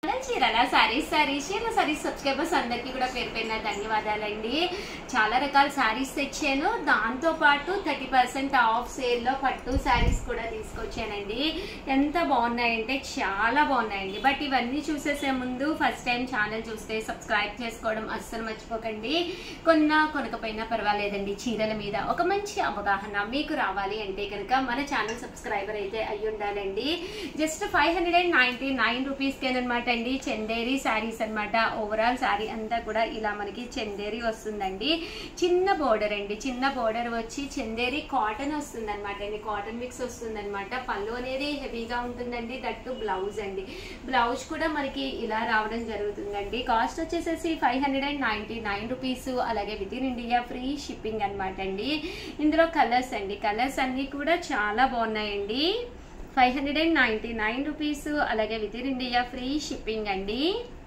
చీరల సారీస్ సారీస్ చీరల సారీస్ సబ్స్క్రైబర్స్ అందరికీ కూడా పేరు పేరున ధన్యవాదాలండి చాలా రకాల సారీస్ తెచ్చాను దాంతో పాటు థర్టీ పర్సెంట్ ఆఫ్ సేల్ లో పట్టు సారీస్ కూడా తీసుకొచ్చానండి ఎంత బాగున్నాయంటే చాలా బాగున్నాయండి బట్ ఇవన్నీ చూసేసే ముందు ఫస్ట్ టైం ఛానల్ చూస్తే సబ్స్క్రైబ్ చేసుకోవడం అస్సలు మర్చిపోకండి కొన్నా కొనకపోయినా పర్వాలేదండి చీరల మీద ఒక మంచి అవగాహన మీకు రావాలి అంటే కనుక మన ఛానల్ సబ్స్క్రైబర్ అయితే అయి ఉండాలండి just five hundred and ninety nine రూపీస్కి అనమాట అండి చందేరి శారీస్ అన్నమాట ఓవరాల్ శారీ అంతా కూడా ఇలా మనకి చందేరి వస్తుందండి చిన్న బోర్డర్ అండి చిన్న బోర్డర్ వచ్చి చందేరి కాటన్ వస్తుంది అనమాట అండి కాటన్ మిక్స్ వస్తుంది అనమాట పళ్ళు అనేది హెవీగా ఉంటుందండి దట్టు బ్లౌజ్ అండి బ్లౌజ్ కూడా మనకి ఇలా రావడం జరుగుతుందండి కాస్ట్ వచ్చేసేసి five hundred and ninety nine rupees అలాగే within India free shipping అనమాట అండి ఇందులో కలర్స్ అండి కలర్స్ అన్నీ కూడా చాలా బాగున్నాయండి five hundred and ninety nine rupees అలాగే within India free shipping అండి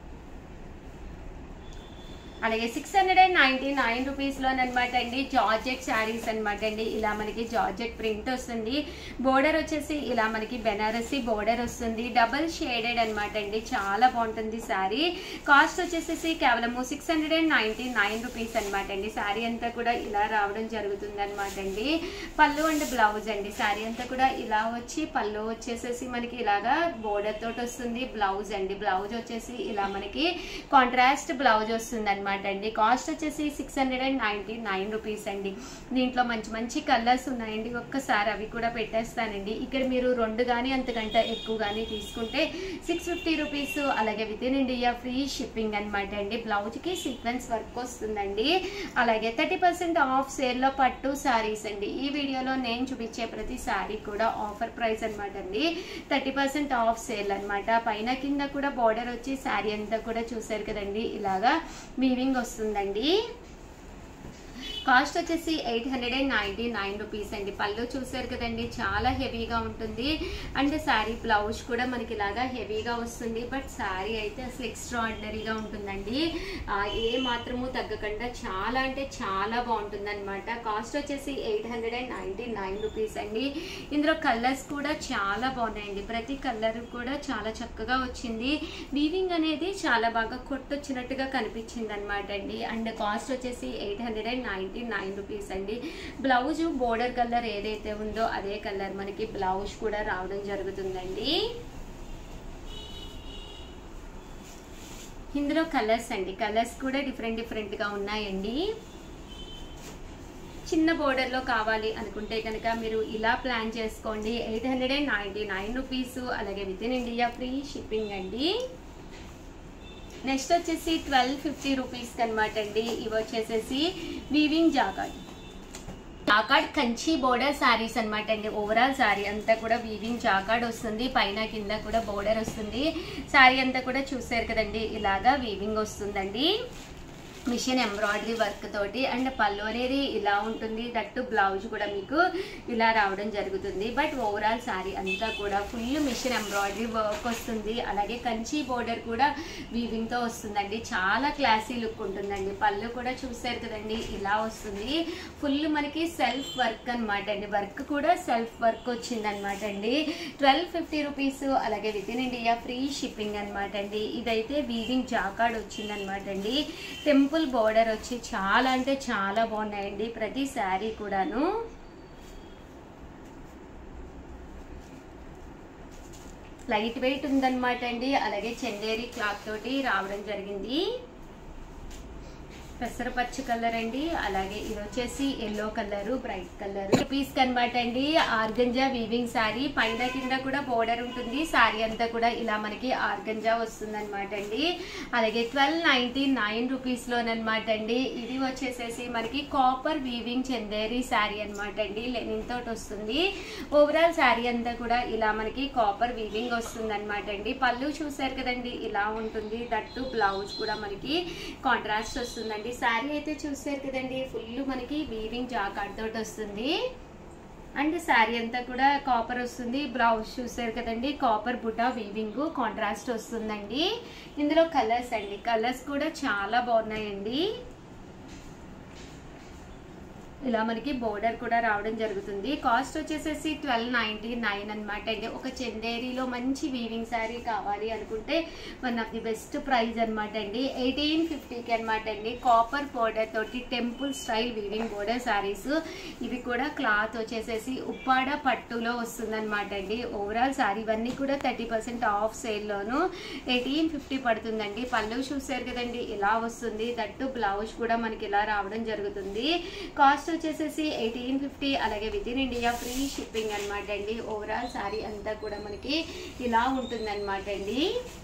అలాగే six hundred and ninety nine రూపీస్లోనమాట అండి జార్జెట్ శారీస్ అనమాట అండి ఇలా మనకి జార్జెట్ ప్రింట్ వస్తుంది బోర్డర్ వచ్చేసి ఇలా మనకి బెనారసి బోర్డర్ వస్తుంది డబల్ షేడెడ్ అనమాట అండి చాలా బాగుంటుంది శారీ కాస్ట్ వచ్చేసేసి కేవలము six hundred and ninety nine rupees అనమాట అండి శారీ అంతా కూడా ఇలా రావడం జరుగుతుంది అనమాట అండి పళ్ళు అండ్ బ్లౌజ్ అండి శారీ అంతా కూడా ఇలా వచ్చి పళ్ళు వచ్చేసేసి మనకి ఇలాగా బోర్డర్ తోటి వస్తుంది బ్లౌజ్ అండి బ్లౌజ్ వచ్చేసి ఇలా మనకి కాంట్రాస్ట్ బ్లౌజ్ వస్తుంది అనమాట అండి కాస్ట్ వచ్చేసి six hundred and ninety nine rupees అండి దీంట్లో మంచి మంచి కలర్స్ ఉన్నాయండి ఒక్కసారి అవి కూడా పెట్టేస్తానండి ఇక్కడ మీరు రెండు కానీ అంతకంటే ఎక్కువ కానీ తీసుకుంటే సిక్స్ ఫిఫ్టీ రూపీస్ అలాగే within India free shipping అనమాట అండి బ్లౌజ్కి సీక్వెన్స్ వర్క్ వస్తుందండి అలాగే థర్టీ పర్సెంట్ ఆఫ్ సేల్లో పట్టు శారీస్ అండి ఈ వీడియోలో నేను చూపించే ప్రతి శారీ కూడా ఆఫర్ ప్రైస్ అనమాట అండి థర్టీ పర్సెంట్ ఆఫ్ సేల్ అనమాట పైన కింద కూడా బార్డర్ వచ్చి శారీ అంతా కూడా చూసారు కదండి ఇలాగా వీవింగ్ వస్తుందండి కాస్ట్ వచ్చేసి eight hundred and ninety nine rupees అండి పళ్ళు చూసారు కదండి చాలా హెవీగా ఉంటుంది అండ్ శారీ బ్లౌజ్ కూడా మనకి ఇలాగా హెవీగా వస్తుంది బట్ శారీ అయితే అసలు ఎక్స్ట్రాడినరీగా ఉంటుందండి ఆ, ఏ మాత్రము తగ్గకుండా చాలా అంటే చాలా బాగుంటుంది అనమాట కాస్ట్ వచ్చేసి eight hundred and ninety nine rupees అండి ఇందులో కలర్స్ కూడా చాలా బాగున్నాయండి ప్రతి కలర్ కూడా చాలా చక్కగా వచ్చింది వీవింగ్ అనేది చాలా బాగా కొట్టొచ్చినట్టుగా కనిపించింది అనమాట అండి అండ్ కాస్ట్ వచ్చేసి eight hundred and ninety nine rupees అండి బ్లౌజ్ బోర్డర్ కలర్ ఏదైతే ఉందో అదే కలర్ మనకి బ్లౌజ్ కూడా రావడం జరుగుతుందండి ఇందులో కలర్స్ అండి కలర్స్ కూడా డిఫరెంట్ డిఫరెంట్గా ఉన్నాయండి చిన్న బోర్డర్లో కావాలి అనుకుంటే కనుక మీరు ఇలా ప్లాన్ చేసుకోండి eight hundred and ninety nine rupees అలాగే within India free shipping అండి నెక్స్ట్ వచ్చేసి ట్వెల్వ్ ఫిఫ్టీ రూపీస్కి అనమాట అండి ఇవి వచ్చేసేసి weaving jacquard jacquard Kanchi border saris అనమాట అండి ఓవరాల్ శారీ అంతా కూడా వీవింగ్ జాకాడ్ వస్తుంది పైన కింద కూడా బోర్డర్ వస్తుంది శారీ అంతా కూడా చూసారు కదండి ఇలాగా వీవింగ్ వస్తుందండి మిషన్ ఎంబ్రాయిడరీ వర్క్ తోటి అండ్ పళ్ళు అనేది ఇలా ఉంటుంది దట్టు బ్లౌజ్ కూడా మీకు ఇలా రావడం జరుగుతుంది బట్ ఓవరాల్ శారీ అంతా కూడా ఫుల్ మిషన్ ఎంబ్రాయిడరీ వర్క్ వస్తుంది అలాగే కంచి బోర్డర్ కూడా వీవింగ్ తో వస్తుందండి చాలా క్లాసీ లుక్ ఉంటుందండి పళ్ళు కూడా చూసారు కదండి ఇలా వస్తుంది ఫుల్ మనకి సెల్ఫ్ వర్క్ అనమాట అండి వర్క్ కూడా సెల్ఫ్ వర్క్ వచ్చింది అనమాట అండి ట్వెల్వ్ ఫిఫ్టీ రూపీస్ అలాగే within India free shipping అనమాట అండి ఇదైతే వీవింగ్ జాకాడ్ వచ్చింది అనమాట అండి టెంపుల్ బోర్డర్ వచ్చి చాలా అంటే చాలా బాగున్నాయండి ప్రతి శారీ కూడాను లైట్ వెయిట్ ఉందన్నమాట అండి అలాగే చందేరి క్లాత్ తోటి రావడం జరిగింది పెసరపచ్చ కలర్ అండి అలాగే ఇది వచ్చేసి yellow colour bright colour piece కనమాట అండి ఆర్గంజా వీవింగ్ శారీ పైన కింద కూడా బోర్డర్ ఉంటుంది శారీ అంతా కూడా ఇలా మనకి ఆర్గంజా వస్తుంది అనమాట అండి అలాగే ట్వెల్వ్ నైన్టీ నైన్ రూపీస్ లోనమాట అండి ఇది వచ్చేసేసి మనకి కాపర్ వీవింగ్ చందేరి శారీ అనమాట అండి లెనిన్ తోటి వస్తుంది ఓవరాల్ శారీ అంతా కూడా ఇలా మనకి కాపర్ వీవింగ్ వస్తుంది అనమాట అండి పళ్ళు చూసారు కదండి ఇలా ఉంటుంది దట్టు బ్లౌజ్ కూడా మనకి కాంట్రాస్ట్ వస్తుందండి శారీ అయితే చూసారు కదండి ఫుల్ మనకి వీవింగ్ జాకాడ్ తోటి వస్తుంది అండ్ శారీ అంతా కూడా కాపర్ వస్తుంది బ్లౌజ్ చూసారు కదండి కాపర్ బుటా వీవింగ్ కాంట్రాస్ట్ వస్తుందండి ఇందులో కలర్స్ అండి కలర్స్ కూడా చాలా బాగున్నాయండి ఇలా మనకి బోర్డర్ కూడా రావడం జరుగుతుంది కాస్ట్ వచ్చేసేసి ట్వెల్వ్ నైంటీ నైన్ అనమాట అండి ఒక చందేరిలో మంచి వీవింగ్ శారీ కావాలి అనుకుంటే one of the best price అనమాట అండి ఎయిటీన్ ఫిఫ్టీకి అనమాట అండి కాపర్ బోర్డర్ తోటి temple style weaving border saris ఇవి కూడా క్లాత్ వచ్చేసేసి ఉప్పాడ పట్టులో వస్తుందన్నమాట అండి ఓవరాల్ శారీ ఇవన్నీ కూడా థర్టీ పర్సెంట్ ఆఫ్ సేల్లోను ఎయిటీన్ ఫిఫ్టీ పడుతుందండి పళ్ళు చూసారు కదండి ఇలా వస్తుంది దట్టు బ్లౌజ్ కూడా మనకి ఇలా రావడం జరుగుతుంది కాస్ట్ వచ్చేసేసి ఎయిటీన్ ఫిఫ్టీ అలాగే within India free shipping అనమాట అండి ఓవరాల్ శారీ అంతా కూడా మనకి ఇలా ఉంటుంది అనమాట అండి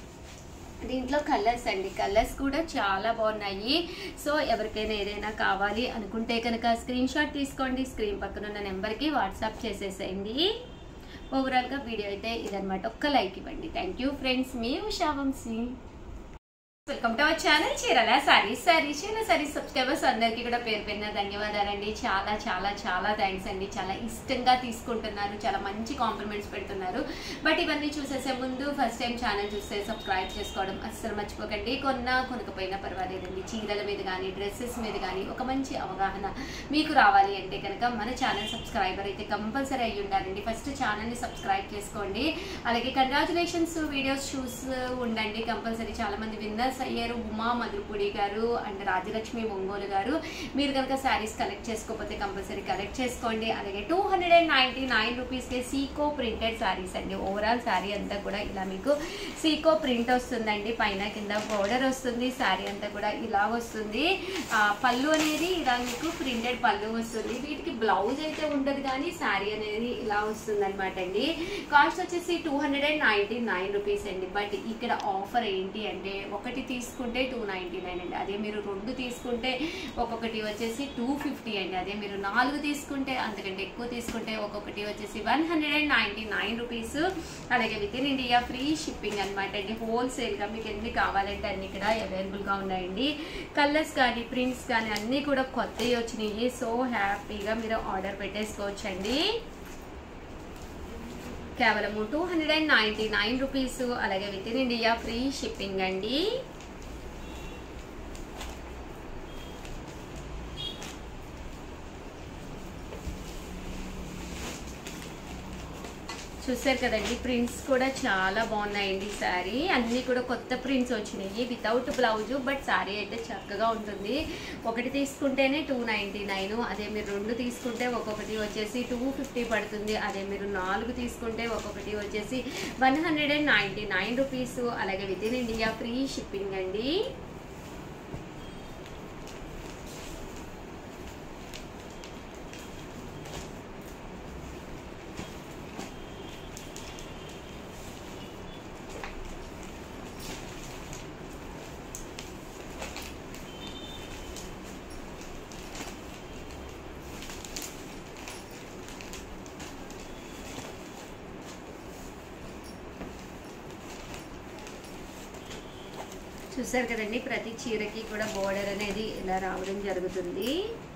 దీంట్లో కలర్స్ అండి కలర్స్ కూడా చాలా బాగున్నాయి సో ఎవరికైనా ఏదైనా కావాలి అనుకుంటే కనుక స్క్రీన్ షాట్ తీసుకోండి స్క్రీన్ పక్కన ఉన్న నెంబర్కి వాట్సాప్ చేసేసేయండి ఓవరాల్గా వీడియో అయితే ఇదనమాట ఒక్క లైక్ ఇవ్వండి థ్యాంక్ యూ ఫ్రెండ్స్ మీ Usha Vamshi welcome to our channel చీరల సారీస్ సారీస్ చీర సారీస్ సబ్స్క్రైబర్స్ అందరికీ కూడా పేరు పేరున ధన్యవాదాలండి చాలా చాలా చాలా థ్యాంక్స్ అండి చాలా ఇష్టంగా తీసుకుంటున్నారు చాలా మంచి కాంప్లిమెంట్స్ పెడుతున్నారు బట్ ఇవన్నీ చూసేసే ముందు ఫస్ట్ టైం ఛానల్ చూస్తే సబ్స్క్రైబ్ చేసుకోవడం అస్సలు మర్చిపోకండి కొన్నా కొనకపోయినా పర్వాలేదండి చీరల మీద కానీ డ్రెస్సెస్ మీద కానీ ఒక మంచి అవగాహన మీకు రావాలి అంటే కనుక మన ఛానల్ సబ్స్క్రైబర్ అయితే కంపల్సరీ అయ్యి ఉండాలండి ఫస్ట్ ఛానల్ని సబ్స్క్రైబ్ చేసుకోండి అలాగే కంగ్రాచులేషన్స్ వీడియోస్ చూసి ఉండండి కంపల్సరీ చాలా మంది విన్నర్స్ అయ్యారు ఉమా మధురపూడి గారు అండ్ రాజలక్ష్మి ఒంగోలు గారు మీరు కనుక శారీస్ కలెక్ట్ చేసుకోకపోతే కంపల్సరీ కలెక్ట్ చేసుకోండి అలాగే two hundred and ninety nine రూపీస్కి సీకో ప్రింటెడ్ శారీస్ అండి ఓవరాల్ శారీ అంతా కూడా ఇలా మీకు సీకో ప్రింట్ వస్తుందండి పైన కింద బోర్డర్ వస్తుంది శారీ అంతా కూడా ఇలా వస్తుంది ఆ, పళ్ళు అనేది ఇలా మీకు ప్రింటెడ్ పళ్ళు వస్తుంది వీటికి బ్లౌజ్ అయితే ఉండదు కానీ శారీ అనేది ఇలా వస్తుంది అనమాట అండి కాస్ట్ వచ్చేసి two hundred and ninety nine rupees అండి బట్ ఇక్కడ ఆఫర్ ఏంటి అంటే ఒకటి తీసుకుంటే టూ నైంటీ నైన్ అండి అదే మీరు రెండు తీసుకుంటే ఒక్కొక్కటి వచ్చేసి టూ ఫిఫ్టీ అండి అదే మీరు నాలుగు తీసుకుంటే అంతకంటే ఎక్కువ తీసుకుంటే ఒక్కొక్కటి వచ్చేసి one hundred and ninety nine rupees అలాగే within India free shipping అనమాట అండి హోల్సేల్గా మీకు ఎన్ని కావాలంటే అన్ని ఇక్కడ అవైలబుల్గా ఉన్నాయండి కలర్స్ కానీ ప్రింట్స్ కానీ అన్నీ కూడా కొత్తవి వచ్చినాయి సో హ్యాపీగా మీరు ఆర్డర్ పెట్టేసుకోవచ్చండి కేవలము two hundred and ninety nine rupees అలాగే within India free shipping అండి చూసారు కదండి ప్రింట్స్ కూడా చాలా బాగున్నాయండి శారీ అన్నీ కూడా కొత్త ప్రింట్స్ వచ్చినాయి వితౌట్ బ్లౌజ్ బట్ శారీ అయితే చక్కగా ఉంటుంది ఒకటి తీసుకుంటేనే టూ నైంటీ నైన్ అదే మీరు రెండు తీసుకుంటే ఒక్కొక్కటి వచ్చేసి టూ ఫిఫ్టీ పడుతుంది అదే మీరు నాలుగు తీసుకుంటే ఒక్కొక్కటి వచ్చేసి one hundred and ninety nine rupees అలాగే within India free shipping అండి చూసారు కదండి ప్రతి చీరకి కూడా బోర్డర్ అనేది ఇలా రావడం జరుగుతుంది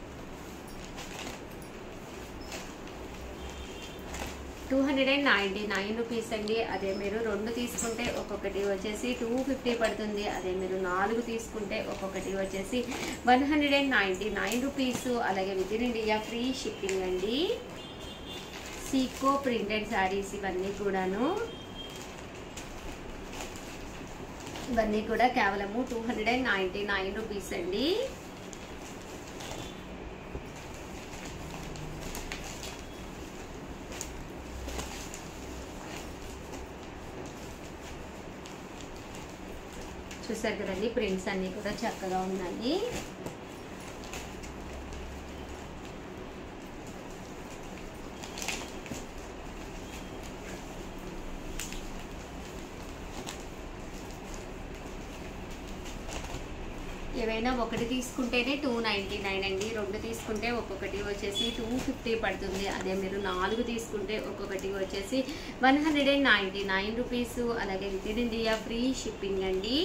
two hundred and ninety nine rupees అండి అదే మీరు రెండు తీసుకుంటే ఒక్కొక్కటి వచ్చేసి టూ ఫిఫ్టీ పడుతుంది అదే మీరు నాలుగు తీసుకుంటే ఒక్కొక్కటి వచ్చేసి one hundred and ninety nine rupees అలాగే within India free shipping అండి సీకో ప్రింటెడ్ శారీస్ ఇవన్నీ కూడాను ఇవన్నీ కూడా కేవలము two hundred and ninety nine rupees అండి చూసారు కదండి ప్రింట్స్ అన్నీ కూడా చక్కగా ఉన్నాయి ఏవైనా ఒకటి తీసుకుంటేనే టూ నైంటీ నైన్ అండి రెండు తీసుకుంటే ఒక్కొక్కటి వచ్చేసి టూ ఫిఫ్టీ పడుతుంది అదే మీరు నాలుగు తీసుకుంటే ఒక్కొక్కటి వచ్చేసి one hundred and ninety nine rupees అలాగే within India free shipping అండి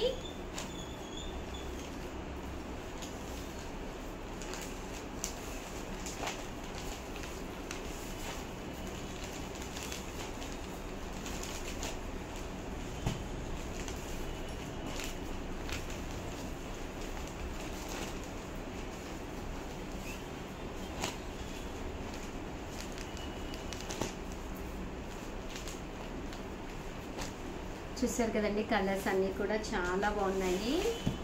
చూసారు కదండి కలర్స్ అన్నీ కూడా చాలా బాగున్నాయి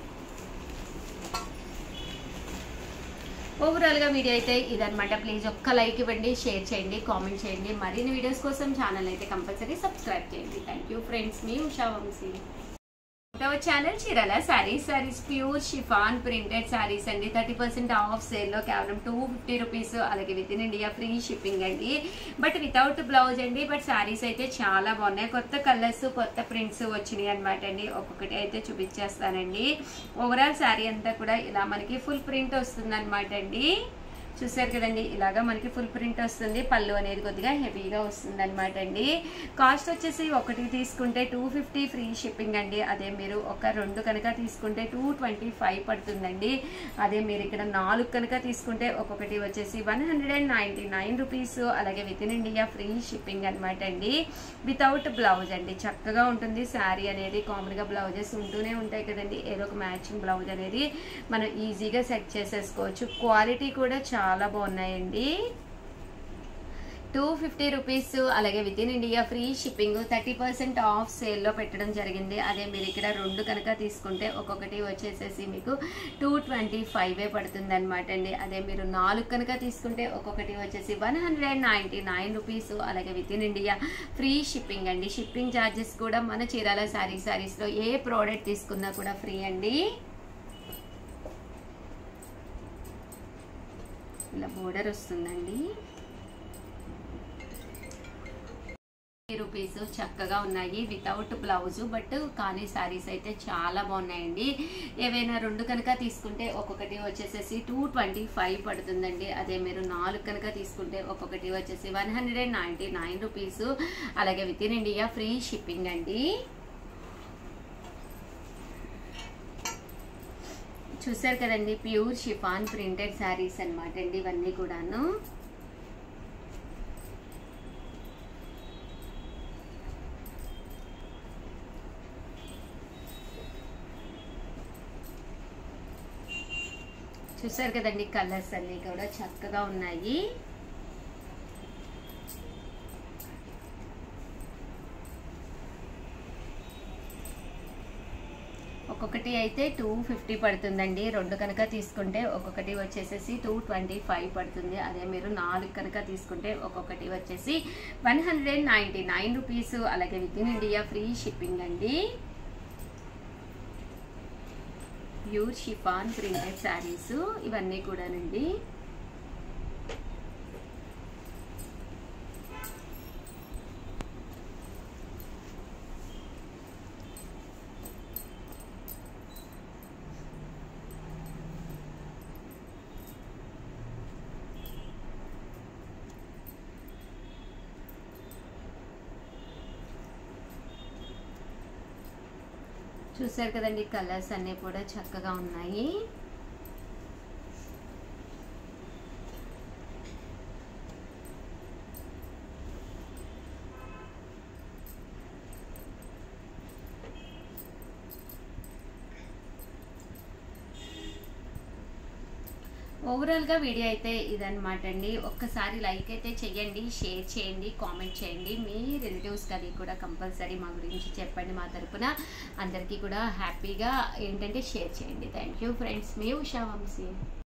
ఓవరాల్గా వీడియో అయితే ఇదనమాట ప్లీజ్ ఒక్క లైక్ ఇవ్వండి షేర్ చేయండి కామెంట్ చేయండి మరిన్ని వీడియోస్ కోసం ఛానల్ అయితే కంపల్సరీ సబ్స్క్రైబ్ చేయండి థ్యాంక్ యూ ఫ్రెండ్స్ మీ ఉషా వంశీ ఒకటవ ఛానల్ చీరల saris saris pure chiffon printed saris అండి థర్టీ పర్సెంట్ ఆఫ్ సేల్లో కేవలం టూ ఫిఫ్టీ రూపీస్ అలాగే within India free shipping అండి బట్ వితౌట్ బ్లౌజ్ అండి బట్ శారీస్ అయితే చాలా బాగున్నాయి కొత్త కలర్స్ కొత్త ప్రింట్స్ వచ్చినాయి అనమాట అండి ఒక్కొక్కటి అయితే చూపించేస్తానండి ఓవరాల్ శారీ అంతా కూడా ఇలా మనకి ఫుల్ ప్రింట్ వస్తుంది అనమాట అండి చూసారు కదండి ఇలాగా మనకి ఫుల్ ప్రింట్ వస్తుంది పళ్ళు అనేది కొద్దిగా హెవీగా వస్తుంది అనమాట అండి కాస్ట్ వచ్చేసి ఒకటి తీసుకుంటే టూ ఫిఫ్టీ ఫ్రీ షిప్పింగ్ అండి అదే మీరు ఒక రెండు కనుక తీసుకుంటే టూ ట్వంటీ ఫైవ్ పడుతుందండి అదే మీరు ఇక్కడ నాలుగు కనుక తీసుకుంటే ఒక్కొక్కటి వచ్చేసి one hundred and ninety nine rupees అలాగే within India free shipping అనమాట అండి వితౌట్ బ్లౌజ్ అండి చక్కగా ఉంటుంది శారీ అనేది కామన్గా బ్లౌజెస్ ఉంటూనే ఉంటాయి కదండి ఏదో ఒక మ్యాచింగ్ బ్లౌజ్ అనేది మనం ఈజీగా సెట్ చేసేసుకోవచ్చు క్వాలిటీ కూడా చాలా బాగున్నాయండి టూ ఫిఫ్టీ రూపీస్ అలాగే within India free shipping thirty percent off సేల్లో పెట్టడం జరిగింది అదే మీరు ఇక్కడ రెండు కనుక తీసుకుంటే ఒక్కొక్కటి వచ్చేసేసి మీకు టూ ట్వంటీ ఫైవే పడుతుంది అనమాట అండి అదే మీరు నాలుగు కనుక తీసుకుంటే ఒక్కొక్కటి వచ్చేసి one hundred and ninety nine rupees అలాగే within India free shipping అండి షిప్పింగ్ ఛార్జెస్ కూడా మన చీరాల శారీ శారీస్లో ఏ ప్రోడక్ట్ తీసుకున్నా కూడా ఫ్రీ అండి ఇలా బోర్డర్ వస్తుందండి రూపీస్ చక్కగా ఉన్నాయి వితౌట్ బ్లౌజ్ బట్ కానీ శారీస్ అయితే చాలా బాగున్నాయండి ఏవైనా రెండు కనుక తీసుకుంటే ఒక్కొక్కటి వచ్చేసేసి టూ ట్వంటీ ఫైవ్ పడుతుందండి అదే మీరు నాలుగు కనుక తీసుకుంటే ఒక్కొక్కటి వచ్చేసి one hundred and ninety nine rupees అలాగే within India free shipping అండి చూసారు కదండి ప్యూర్ షిఫాన్ ప్రింటెడ్ శారీస్ అనమాట అండి ఇవన్నీ కూడాను చూసారు కదండి కలర్స్ అన్నీ కూడా చక్కగా ఉన్నాయి ఒక్కొక్కటి అయితే టూ ఫిఫ్టీ పడుతుందండి రెండు కనుక తీసుకుంటే ఒక్కొక్కటి వచ్చేసేసి టూ ట్వంటీ ఫైవ్ పడుతుంది అదే మీరు నాలుగు కనుక తీసుకుంటే ఒక్కొక్కటి వచ్చేసి one hundred ninety nine rupees అలాగే within India free shipping అండి ప్యూర్ షిఫాన్ ప్రింటెడ్ శారీస్ ఇవన్నీ కూడానండి చూసారు కదండి కలర్స్ అన్నీ కూడా చక్కగా ఉన్నాయి ఓవరాల్గా వీడియో అయితే ఇదనమాట అండి ఒక్కసారి లైక్ అయితే చేయండి షేర్ చేయండి కామెంట్ చేయండి మీ రిలేటివ్స్కి అది కూడా కంపల్సరీ మా గురించి చెప్పండి మా తరపున అందరికీ కూడా హ్యాపీగా ఏంటంటే షేర్ చేయండి థ్యాంక్ యూ ఫ్రెండ్స్ మీ ఉషా వంశీ